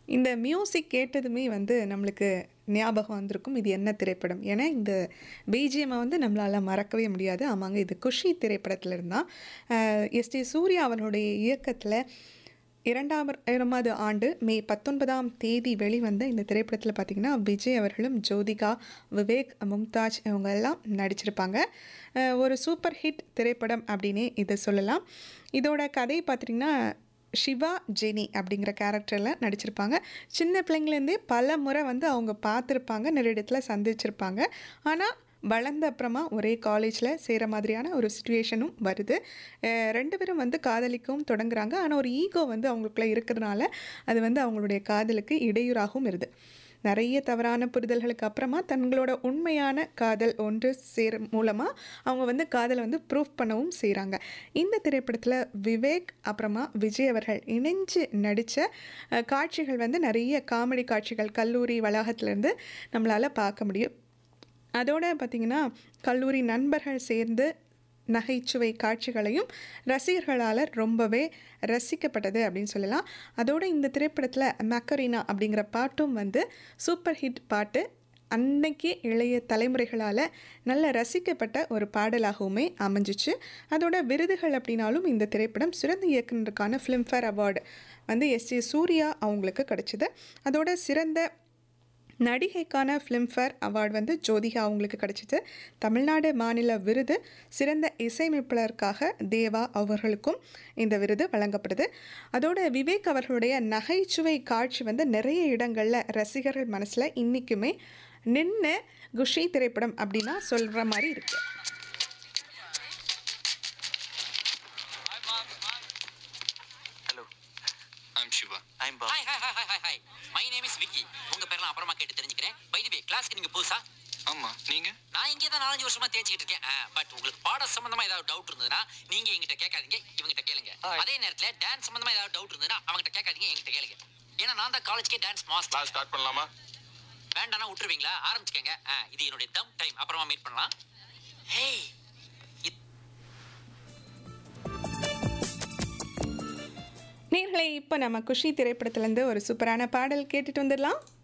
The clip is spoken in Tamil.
இந்த மியூசிக் கேட்டதுமே வந்து நம்மளுக்கு ஞாபகம் வந்திருக்கும் இது என்ன திரைப்படம் ஏன்னா இந்த பிஜிஎம்மை வந்து நம்மளால் மறக்கவே முடியாது ஆமாங்க இது குஷி திரைப்படத்தில் இருந்தால் எஸ்டி சூர்யா அவர்களுடைய இயக்கத்தில் இரண்டாயிரமாவது ஆண்டு மே பத்தொன்பதாம் தேதி வெளிவந்த இந்த திரைப்படத்தில் பார்த்திங்கன்னா விஜய் அவர்களும் ஜோதிகா விவேக் மும்தாஜ் இவங்க எல்லாம் நடிச்சிருப்பாங்க அஹ் ஒரு சூப்பர் ஹிட் திரைப்படம் அப்படின்னே இதை சொல்லலாம் இதோட கதை பார்த்திங்கன்னா சிவா ஜெனி அப்படிங்கிற கேரக்டரில் நடிச்சிருப்பாங்க சின்ன பிள்ளைங்கலேருந்தே பல முறை வந்து அவங்க பார்த்துருப்பாங்க நிறைய இடத்துல சந்திச்சிருப்பாங்க ஆனால் வளர்ந்த அப்புறமா ஒரே காலேஜில் சேர மாதிரியான ஒரு சுச்சுவேஷனும் வருது அஹ் ரெண்டு பேரும் வந்து காதலிக்கவும் தொடங்குறாங்க ஆனால் ஒரு ஈகோ வந்து அவங்களுக்குள்ளே இருக்கிறதுனால அது வந்து அவங்களுடைய காதலுக்கு இடையூறாகவும் இருது நிறைய தவறான புரிதல்களுக்கு அப்புறமா தங்களோட உண்மையான காதல் ஒன்று சேர மூலமாக அவங்க வந்து காதலை வந்து ப்ரூஃப் பண்ணவும் செய்கிறாங்க இந்த திரைப்படத்தில் விவேக் அப்புறமா விஜய் அவர்கள் இணைஞ்சு நடித்த காட்சிகள் வந்து நிறைய காமெடி காட்சிகள் கல்லூரி வளாகத்திலேருந்து நம்மளால் பார்க்க முடியும் அதோட பார்த்திங்கன்னா கல்லூரி நண்பர்கள் சேர்ந்து நகைச்சுவை காட்சிகளையும் ரசிகர்களால் ரொம்பவே ரசிக்கப்பட்டது அப்படின்னு சொல்லலாம் அதோட இந்த திரைப்படத்தில் மக்கரீனா அப்படிங்கிற பாட்டும் வந்து சூப்பர் ஹிட் பாட்டு அன்னைக்கு இளைய தலைமுறைகளால் நல்ல ரசிக்கப்பட்ட ஒரு பாடலாகவுமே அமைஞ்சிச்சு அதோட விருதுகள் அப்படின்னாலும் இந்த திரைப்படம் சிறந்த இயக்குனருக்கான ஃபிலிம்ஃபேர் அவார்டு வந்து எஸ் ஜே சூர்யா அவங்களுக்கு கிடச்சிது அதோட சிறந்த நடிகைக்கான ஃபிலிம்ஃபேர் அவார்டு வந்து ஜோதிகா அவங்களுக்கு கிடைச்சிது தமிழ்நாடு மாநில விருது சிறந்த இசையமைப்பாளருக்காக தேவா அவர்களுக்கும் இந்த விருது வழங்கப்படுது அதோட விவேக் அவர்களுடைய நகைச்சுவை காட்சி வந்து நிறைய இடங்களில் ரசிகர்கள் மனசில் இன்றைக்குமே நின்று குஷி திரைப்படம் அப்படின்னா சொல்கிற மாதிரி இருக்குது hello I'm Siva I'm Bob hi hi hi hi hi my name is Vicky உங்க பேர்லாம் அப்புறமா கேட்டு தெரிஞ்சுக்கிறேன் பை தி வே கிளாஸ்க்கு நீங்க புதுசா ஆமா நீங்க நான் இங்கே தான் நாலஞ்சு வருஷமா தேய்ச்சிக்கிட்டு இருக்கேன் பட் உங்களுக்கு பாட சம்பந்தமா ஏதாவது டவுட் இருந்ததுன்னா நீங்க என்கிட்ட கேட்காதீங்க இவங்கிட்ட கேளுங்க Hi. அதே நேரத்துல டான்ஸ் சம்பந்தமா ஏதாவது டவுட் இருந்ததுன்னா அவங்ககிட்ட கேட்காதீங்க என்கிட்ட கேளுங்க ஏன்னா நான் தான் காலேஜ்க்கே டான்ஸ் மாஸ்டர் கிளாஸ் ஸ்டார்ட் பண்ணலாமா வேண்டாம்னா விட்டுருவீங்களா ஆரம்பிச்சுக்கங்க ஆ, இது என்னுடைய தம் டைம் அப்புறமா மீட் பண்ணலாம் ஹேய் நேர்களை இப்போ நம்ம குஷி திரைப்படத்துலேருந்து ஒரு சூப்பரான பாடல் கேட்டுட்டு வந்துடலாம்